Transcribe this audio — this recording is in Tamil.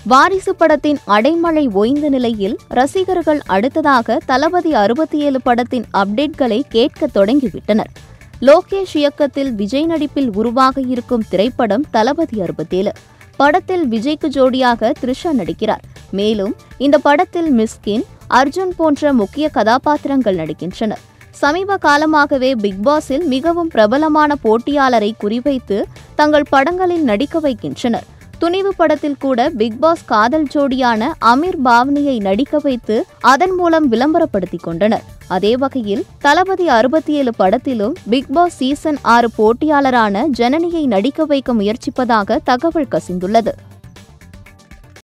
வாரிசு படத்தின் அடைமழை ஓய்ந்த நிலையில் ரசிகர்கள் அடுத்ததாக தளபதி அறுபத்தி ஏழு படத்தின் அப்டேட்களை கேட்க தொடங்கிவிட்டனர் லோகேஷ் இயக்கத்தில் விஜய் நடிப்பில் உருவாக இருக்கும் திரைப்படம் தளபதி அறுபத்தேழு படத்தில் விஜய்க்கு ஜோடியாக த்ரிஷா நடிக்கிறார் மேலும் இந்த படத்தில் மிஸ்கின் அர்ஜுன் போன்ற முக்கிய கதாபாத்திரங்கள் நடிக்கின்றனர் சமீப காலமாகவே பிக்பாஸில் மிகவும் பிரபலமான போட்டியாளரை குறிவைத்து தங்கள் படங்களில் நடிக்க வைக்கின்றனர் துணிவு படத்தில் கூட பிக்பாஸ் காதல் ஜோடியான அமீர் பாவ்னியை நடிக்க வைத்து அதன் மூலம் விளம்பரப்படுத்திக் கொண்டனர் அதே வகையில் தளபதி அறுபத்தி ஏழு படத்திலும் பிக்பாஸ் சீசன் ஆறு போட்டியாளரான ஜனனியை நடிக்க வைக்க முயற்சிப்பதாக தகவல் கசிந்துள்ளது